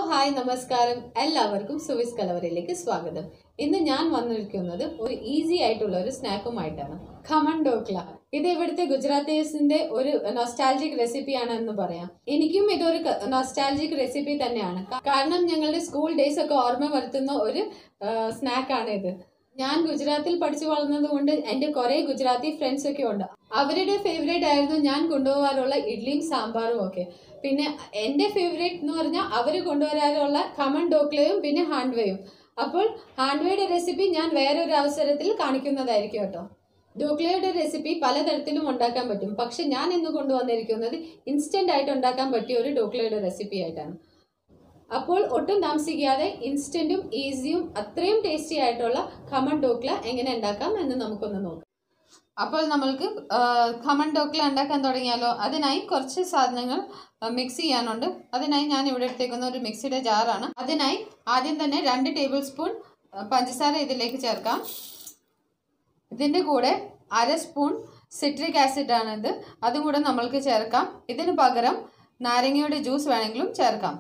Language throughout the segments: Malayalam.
ഹായ് നമസ്കാരം എല്ലാവർക്കും സുവിസ് കലവറയിലേക്ക് സ്വാഗതം ഇന്ന് ഞാൻ വന്നിരിക്കുന്നത് ഒരു ഈസി ആയിട്ടുള്ള ഒരു സ്നാക്കുമായിട്ടാണ് ഖമൺ ഡോക്ല ഇത് ഇവിടുത്തെ ഗുജറാത്തീസിന്റെ ഒരു നൊസ്റ്റാലജിക് റെസിപ്പിയാണ് എന്ന് പറയാം എനിക്കും ഇതൊരു നൊസ്റ്റാലജിക് റെസിപ്പി തന്നെയാണ് കാരണം ഞങ്ങളുടെ സ്കൂൾ ഡേയ്സ് ഒക്കെ ഓർമ്മ വരുത്തുന്ന ഒരു സ്നാക്കാണ് ഇത് ഞാൻ ഗുജറാത്തിൽ പഠിച്ചു വളർന്നത് കൊണ്ട് എന്റെ കുറെ ഗുജറാത്തി ഫ്രണ്ട്സ് ഒക്കെ ഉണ്ട് അവരുടെ ഫേവറേറ്റ് ആയിരുന്നു ഞാൻ കൊണ്ടുപോകാറുള്ള ഇഡ്ലിയും സാമ്പാറും ഒക്കെ പിന്നെ എന്റെ ഫേവറേറ്റ് എന്ന് പറഞ്ഞാൽ അവർ കൊണ്ടുവരാറുള്ള ഖമൺ ഡോക്ലയും പിന്നെ ഹാൻഡ്വേയും അപ്പോൾ ഹാൻഡ്വേയുടെ റെസിപ്പി ഞാൻ വേറൊരു അവസരത്തിൽ കാണിക്കുന്നതായിരിക്കും കേട്ടോ ഡോക്ലയുടെ റെസിപ്പി പലതരത്തിലും ഉണ്ടാക്കാൻ പറ്റും പക്ഷെ ഞാൻ ഇന്ന് കൊണ്ടുവന്നിരിക്കുന്നത് ഇൻസ്റ്റന്റ് ആയിട്ട് ഉണ്ടാക്കാൻ പറ്റിയ ഒരു ഡോക്ലയുടെ റെസിപ്പി ആയിട്ടാണ് അപ്പോൾ ഒട്ടും താമസിക്കാതെ ഇൻസ്റ്റന്റും ഈസിയും അത്രയും ടേസ്റ്റി ആയിട്ടുള്ള ഖമൺ ഡോക്ല എങ്ങനെ ഉണ്ടാക്കാം എന്ന് നമുക്കൊന്ന് നോക്കാം അപ്പോൾ നമ്മൾക്ക് ഖമൺ ഡോക്ല ഉണ്ടാക്കാൻ തുടങ്ങിയാലോ അതിനായി കുറച്ച് സാധനങ്ങൾ മിക്സ് ചെയ്യാനുണ്ട് അതിനായി ഞാൻ ഇവിടെ എടുത്തേക്കുന്ന ഒരു മിക്സിയുടെ ജാറാണ് അതിനായി ആദ്യം തന്നെ രണ്ട് ടേബിൾ സ്പൂൺ പഞ്ചസാര ഇതിലേക്ക് ചേർക്കാം ഇതിൻ്റെ കൂടെ അര സ്പൂൺ സിട്രിക് ആസിഡ് ആണിത് അതും കൂടെ നമ്മൾക്ക് ചേർക്കാം ഇതിന് പകരം നാരങ്ങയുടെ ജ്യൂസ് വേണമെങ്കിലും ചേർക്കാം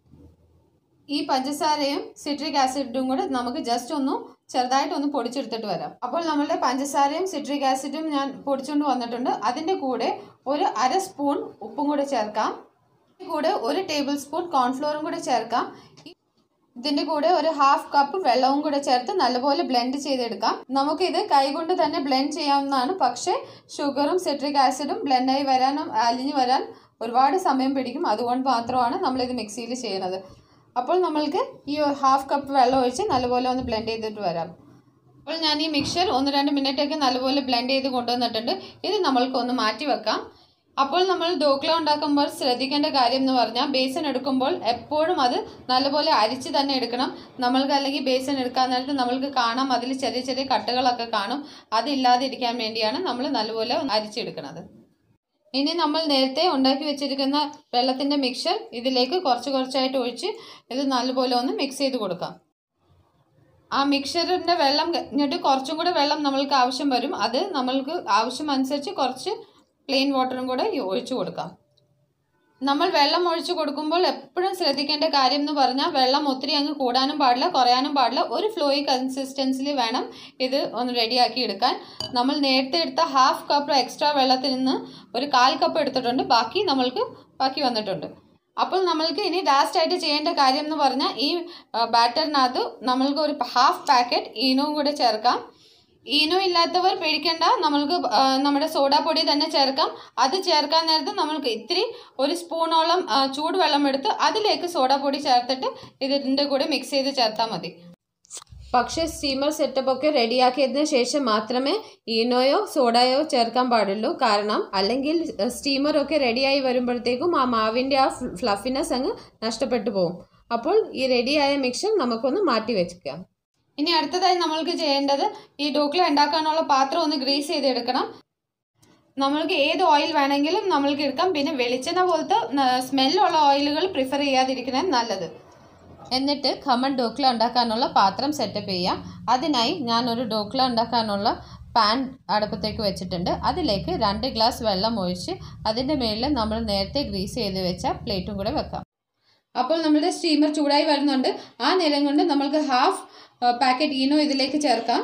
ഈ പഞ്ചസാരയും സിട്രിക് ആസിഡും കൂടെ നമുക്ക് ജസ്റ്റ് ഒന്ന് ചെറുതായിട്ട് ഒന്ന് പൊടിച്ചെടുത്തിട്ട് വരാം അപ്പോൾ നമ്മളുടെ പഞ്ചസാരയും സിട്രിക് ആസിഡും ഞാൻ പൊടിച്ചുകൊണ്ട് വന്നിട്ടുണ്ട് അതിൻ്റെ കൂടെ ഒരു അര സ്പൂൺ ഉപ്പും കൂടെ ചേർക്കാം കൂടെ ഒരു ടേബിൾ സ്പൂൺ കോൺഫ്ലോറും കൂടെ ചേർക്കാം ഇതിന്റെ കൂടെ ഒരു ഹാഫ് കപ്പ് വെള്ളവും കൂടെ ചേർത്ത് നല്ലപോലെ ബ്ലെൻഡ് ചെയ്തെടുക്കാം നമുക്കിത് കൈകൊണ്ട് തന്നെ ബ്ലെൻഡ് ചെയ്യാവുന്നതാണ് പക്ഷേ ഷുഗറും സിട്രിക് ആസിഡും ബ്ലെൻഡായി വരാനും അലിഞ്ഞു വരാൻ ഒരുപാട് സമയം പിടിക്കും അതുകൊണ്ട് മാത്രമാണ് നമ്മളിത് മിക്സിയിൽ ചെയ്യുന്നത് അപ്പോൾ നമ്മൾക്ക് ഈ ഹാഫ് കപ്പ് വെള്ളം ഒഴിച്ച് നല്ലപോലെ ഒന്ന് ബ്ലെൻഡ് ചെയ്തിട്ട് വരാം അപ്പോൾ ഞാൻ ഈ മിക്സർ ഒന്ന് രണ്ട് മിനിറ്റൊക്കെ നല്ലപോലെ ബ്ലെൻഡ് ചെയ്ത് കൊണ്ടുവന്നിട്ടുണ്ട് ഇത് നമ്മൾക്ക് ഒന്ന് മാറ്റി വെക്കാം അപ്പോൾ നമ്മൾ ദോക്ല ഉണ്ടാക്കുമ്പോൾ ശ്രദ്ധിക്കേണ്ട കാര്യം എന്ന് പറഞ്ഞാൽ ബേസൻ എടുക്കുമ്പോൾ എപ്പോഴും അത് നല്ലപോലെ അരിച്ച് തന്നെ എടുക്കണം നമ്മൾക്ക് അല്ലെങ്കിൽ ബേസൻ എടുക്കാൻ നേരത്ത് നമ്മൾക്ക് കാണാം അതിൽ ചെറിയ ചെറിയ കട്ടുകളൊക്കെ കാണും അതില്ലാതിരിക്കാൻ വേണ്ടിയാണ് നമ്മൾ നല്ലപോലെ അരിച്ചെടുക്കുന്നത് ഇനി നമ്മൾ നേരത്തെ ഉണ്ടാക്കി വെച്ചിരിക്കുന്ന വെള്ളത്തിൻ്റെ മിക്സർ ഇതിലേക്ക് കുറച്ച് കുറച്ചായിട്ട് ഒഴിച്ച് ഇത് നല്ലപോലെ ഒന്ന് മിക്സ് ചെയ്ത് കൊടുക്കാം ആ മിക്സറിൻ്റെ വെള്ളം കഴിഞ്ഞിട്ട് കുറച്ചും കൂടെ വെള്ളം നമ്മൾക്ക് ആവശ്യം വരും അത് നമ്മൾക്ക് ആവശ്യം അനുസരിച്ച് കുറച്ച് പ്ലെയിൻ വാട്ടറും കൂടെ ഒഴിച്ചു കൊടുക്കാം നമ്മൾ വെള്ളം ഒഴിച്ചു കൊടുക്കുമ്പോൾ എപ്പോഴും ശ്രദ്ധിക്കേണ്ട കാര്യം എന്ന് പറഞ്ഞാൽ വെള്ളം ഒത്തിരി അങ്ങ് കൂടാനും പാടില്ല കുറയാനും പാടില്ല ഒരു ഫ്ലോയി കൺസിസ്റ്റൻസിൽ വേണം ഇത് ഒന്ന് റെഡിയാക്കി എടുക്കാൻ നമ്മൾ നേരത്തെ എടുത്ത ഹാഫ് കപ്പ് എക്സ്ട്രാ വെള്ളത്തിൽ നിന്ന് ഒരു കാൽ കപ്പ് എടുത്തിട്ടുണ്ട് ബാക്കി നമ്മൾക്ക് ബാക്കി വന്നിട്ടുണ്ട് അപ്പോൾ നമ്മൾക്ക് ഇനി ലാസ്റ്റ് ആയിട്ട് ചെയ്യേണ്ട കാര്യം എന്ന് പറഞ്ഞാൽ ഈ ബാറ്ററിനകത്ത് നമ്മൾക്ക് ഒരു ഹാഫ് പാക്കറ്റ് ഈനവും കൂടെ ചേർക്കാം ഈനോ ഇല്ലാത്തവർ പേടിക്കേണ്ട നമ്മൾക്ക് നമ്മുടെ സോഡാപ്പൊടി തന്നെ ചേർക്കാം അത് ചേർക്കാൻ നേരത്ത് നമ്മൾക്ക് ഇത്തിരി ഒരു സ്പൂണോളം ചൂടുവെള്ളം എടുത്ത് അതിലേക്ക് സോഡാപ്പൊടി ചേർത്തിട്ട് ഇതിൻ്റെ കൂടെ മിക്സ് ചെയ്ത് ചേർത്താൽ മതി പക്ഷേ സ്റ്റീമർ സെറ്റപ്പ് ഒക്കെ റെഡിയാക്കിയതിന് ശേഷം മാത്രമേ ഈനോയോ സോഡയോ ചേർക്കാൻ പാടുള്ളൂ കാരണം അല്ലെങ്കിൽ സ്റ്റീമർ ഒക്കെ റെഡിയായി വരുമ്പോഴത്തേക്കും ആ മാവിൻ്റെ ആ ഫ്ലഫിനെസ് അങ്ങ് നഷ്ടപ്പെട്ടു പോകും അപ്പോൾ ഈ റെഡിയായ മിക്സർ നമുക്കൊന്ന് മാറ്റി വെച്ചിക്കാം ഇനി അടുത്തതായി നമ്മൾക്ക് ചെയ്യേണ്ടത് ഈ ഡോക്ല ഉണ്ടാക്കാനുള്ള പാത്രം ഒന്ന് ഗ്രീസ് ചെയ്തെടുക്കണം നമ്മൾക്ക് ഏത് ഓയിൽ വേണമെങ്കിലും നമ്മൾക്ക് എടുക്കാം പിന്നെ വെളിച്ചെണ്ണ പോലത്തെ സ്മെല്ലുള്ള ഓയിലുകൾ പ്രിഫർ ചെയ്യാതിരിക്കുന്നത് നല്ലത് എന്നിട്ട് ഖമൺ ഡോക്ല ഉണ്ടാക്കാനുള്ള പാത്രം സെറ്റപ്പ് ചെയ്യാം അതിനായി ഞാൻ ഒരു ഡോക്ല ഉണ്ടാക്കാനുള്ള പാൻ അടുപ്പത്തേക്ക് വെച്ചിട്ടുണ്ട് അതിലേക്ക് രണ്ട് ഗ്ലാസ് വെള്ളം ഒഴിച്ച് അതിൻ്റെ മുകളിൽ നമ്മൾ നേരത്തെ ഗ്രീസ് ചെയ്ത് വെച്ച പ്ലേറ്റും കൂടെ വെക്കാം അപ്പോൾ നമ്മുടെ സ്റ്റീമർ ചൂടായി വരുന്നുണ്ട് ആ നേരം കൊണ്ട് നമ്മൾക്ക് ഹാഫ് പാക്കറ്റ് ഈനോ ഇതിലേക്ക് ചേർക്കാം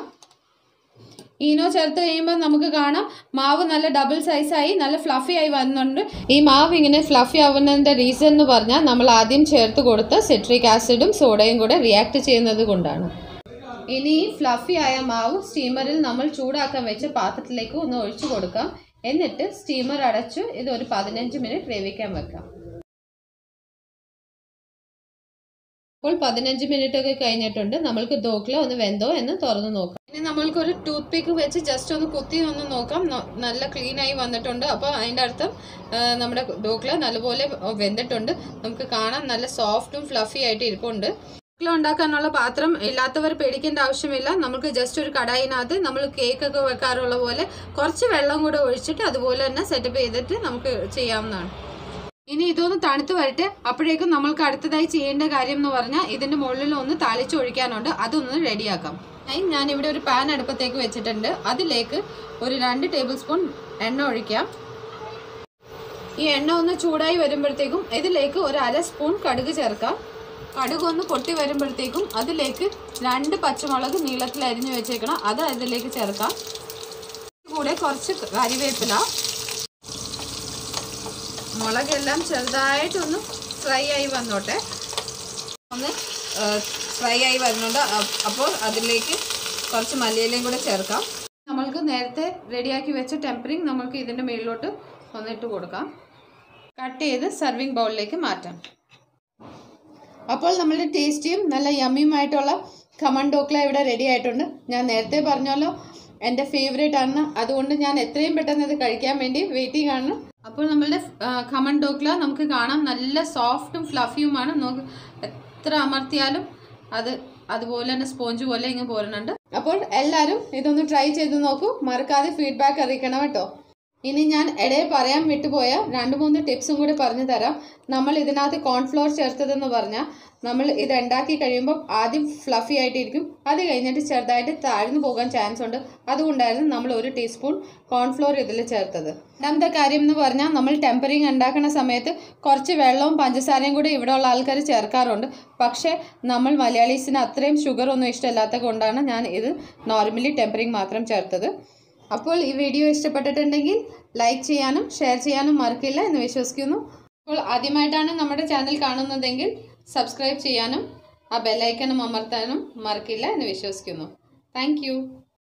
ഈനോ ചേർത്ത് കഴിയുമ്പോൾ നമുക്ക് കാണാം മാവ് നല്ല ഡബിൾ സൈസായി നല്ല ഫ്ലഫി ആയി വരുന്നുണ്ട് ഈ മാവ് ഇങ്ങനെ ഫ്ലഫി ആവുന്നതിൻ്റെ റീസൺ എന്ന് പറഞ്ഞാൽ നമ്മൾ ആദ്യം ചേർത്ത് കൊടുത്ത സിട്രിക് ആസിഡും സോഡയും കൂടെ റിയാക്ട് ചെയ്യുന്നത് കൊണ്ടാണ് ഇനി ഈ ഫ്ലഫി ആയ മാവ് സ്റ്റീമറിൽ നമ്മൾ ചൂടാക്കാൻ വെച്ച പാത്രത്തിലേക്ക് ഒന്ന് ഒഴിച്ചു കൊടുക്കാം എന്നിട്ട് സ്റ്റീമർ അടച്ചു ഇത് ഒരു പതിനഞ്ച് മിനിറ്റ് വേവിക്കാൻ വെക്കാം ഇപ്പോൾ പതിനഞ്ച് മിനിറ്റ് ഒക്കെ കഴിഞ്ഞിട്ടുണ്ട് നമ്മൾക്ക് ദോക്ല ഒന്ന് വെന്തോ എന്ന് തുറന്നു നോക്കാം ഇനി നമ്മൾക്ക് ഒരു ടൂത്ത് പിക്ക് വെച്ച് ജസ്റ്റ് ഒന്ന് കുത്തി ഒന്ന് നോക്കാം നല്ല ക്ലീൻ ആയി വന്നിട്ടുണ്ട് അപ്പോൾ അതിൻ്റെ അർത്ഥം നമ്മുടെ ദോക്ല നല്ലപോലെ വെന്തിട്ടുണ്ട് നമുക്ക് കാണാൻ നല്ല സോഫ്റ്റും ഫ്ലഫി ആയിട്ട് ഇരിപ്പുണ്ട് ദോക്ല ഉണ്ടാക്കാനുള്ള പാത്രം ഇല്ലാത്തവർ പേടിക്കേണ്ട ആവശ്യമില്ല നമുക്ക് ജസ്റ്റ് ഒരു കടായിനകത്ത് നമ്മൾ കേക്ക് ഒക്കെ വെക്കാറുള്ള പോലെ കുറച്ച് വെള്ളം കൂടെ ഒഴിച്ചിട്ട് അതുപോലെ തന്നെ സെറ്റപ്പ് ചെയ്തിട്ട് നമുക്ക് ചെയ്യാവുന്നതാണ് ഇനി ഇതൊന്ന് തണുത്ത് വരട്ടെ അപ്പോഴേക്കും നമ്മൾക്ക് അടുത്തതായി ചെയ്യേണ്ട കാര്യം എന്ന് പറഞ്ഞാൽ ഇതിന്റെ മുകളിൽ ഒന്ന് താളിച്ചൊഴിക്കാനുണ്ട് അതൊന്ന് റെഡിയാക്കാം ഞാൻ ഇവിടെ ഒരു പാൻ അടുപ്പത്തേക്ക് വെച്ചിട്ടുണ്ട് അതിലേക്ക് ഒരു രണ്ട് ടേബിൾ സ്പൂൺ എണ്ണ ഒഴിക്കാം ഈ എണ്ണ ഒന്ന് ചൂടായി വരുമ്പോഴത്തേക്കും ഇതിലേക്ക് ഒരു അര സ്പൂൺ കടുക് ചേർക്കാം കടുക് ഒന്ന് പൊട്ടി വരുമ്പോഴത്തേക്കും അതിലേക്ക് രണ്ട് പച്ചമുളക് നീളത്തിൽ അരിഞ്ഞു വെച്ചേക്കണം അത് അതിലേക്ക് ചേർക്കാം കൂടെ കുറച്ച് കറിവേപ്പില മുളകെല്ലാം ചെറുതായിട്ടൊന്ന് ഫ്രൈ ആയി വന്നോട്ടെ ഒന്ന് ഫ്രൈ ആയി വരുന്നുണ്ട് അ- അപ്പോൾ അതിലേക്ക് കുറച്ച് മല്ലിയിലയും കൂടെ ചേർക്കാം നമ്മൾക്ക് നേരത്തെ റെഡിയാക്കി വെച്ച ടെമ്പറിങ് നമ്മൾക്ക് ഇതിൻ്റെ മുകളിലോട്ട് ഒന്നിട്ട് കൊടുക്കാം കട്ട് ചെയ്ത് സർവിങ് ബൗളിലേക്ക് മാറ്റാം അപ്പോൾ നമ്മളുടെ ടേസ്റ്റിയും നല്ല യമ്മിയുമായിട്ടുള്ള ഖമൺ ഡോക്ല ഇവിടെ റെഡി ആയിട്ടുണ്ട് ഞാൻ നേരത്തെ പറഞ്ഞല്ലോ എൻ്റെ ഫേവറേറ്റ് ആണ് അതുകൊണ്ട് ഞാൻ എത്രയും പെട്ടെന്ന് ഇത് കഴിക്കാൻ വേണ്ടി വെയിറ്റിംഗ് ആണ് അപ്പോൾ നമ്മളുടെ ഖമൺ ഡോക്ല നമുക്ക് കാണാം നല്ല സോഫ്റ്റും ഫ്ലഫിയുമാണ് നമുക്ക് എത്ര അമർത്തിയാലും അത് അതുപോലെ തന്നെ സ്പോഞ്ച് പോലെ ഇങ്ങ് പോരുന്നുണ്ട് അപ്പോൾ എല്ലാവരും ഇതൊന്ന് ട്രൈ ചെയ്ത് നോക്കൂ മറക്കാതെ ഫീഡ്ബാക്ക് അറിയിക്കണം കേട്ടോ ഇനി ഞാൻ ഇടയിൽ പറയാൻ വിട്ടുപോയ രണ്ട് മൂന്ന് ടിപ്സും കൂടി പറഞ്ഞു തരാം നമ്മൾ ഇതിനകത്ത് കോൺഫ്ലോർ ചേർത്തതെന്ന് പറഞ്ഞാൽ നമ്മൾ ഇത് ഉണ്ടാക്കി കഴിയുമ്പോൾ ആദ്യം ഫ്ലഫി ആയിട്ടിരിക്കും അത് കഴിഞ്ഞിട്ട് ചെറുതായിട്ട് താഴ്ന്നു പോകാൻ ചാൻസ് ഉണ്ട് അതുകൊണ്ടായിരുന്നു നമ്മൾ ഒരു ടീസ്പൂൺ കോൺഫ്ലോർ ഇതിൽ ചേർത്തത് രണ്ടാമത്തെ കാര്യം എന്ന് പറഞ്ഞാൽ നമ്മൾ ടെമ്പറിങ് ഉണ്ടാക്കുന്ന സമയത്ത് കുറച്ച് വെള്ളവും പഞ്ചസാരയും കൂടി ഇവിടെ ഉള്ള ആൾക്കാർ ചേർക്കാറുണ്ട് പക്ഷേ നമ്മൾ മലയാളീസിന് അത്രയും ഷുഗർ ഒന്നും ഇഷ്ടമില്ലാത്ത കൊണ്ടാണ് ഞാൻ ഇത് നോർമലി ടെമ്പറിങ് മാത്രം ചേർത്തത് അപ്പോൾ ഈ വീഡിയോ ഇഷ്ടപ്പെട്ടിട്ടുണ്ടെങ്കിൽ ലൈക്ക് ചെയ്യാനും ഷെയർ ചെയ്യാനും മറക്കില്ല എന്ന് വിശ്വസിക്കുന്നു അപ്പോൾ ആദ്യമായിട്ടാണ് നമ്മുടെ ചാനൽ കാണുന്നതെങ്കിൽ സബ്സ്ക്രൈബ് ചെയ്യാനും ആ ബെല്ലൈക്കണും അമർത്താനും മറക്കില്ല എന്ന് വിശ്വസിക്കുന്നു താങ്ക്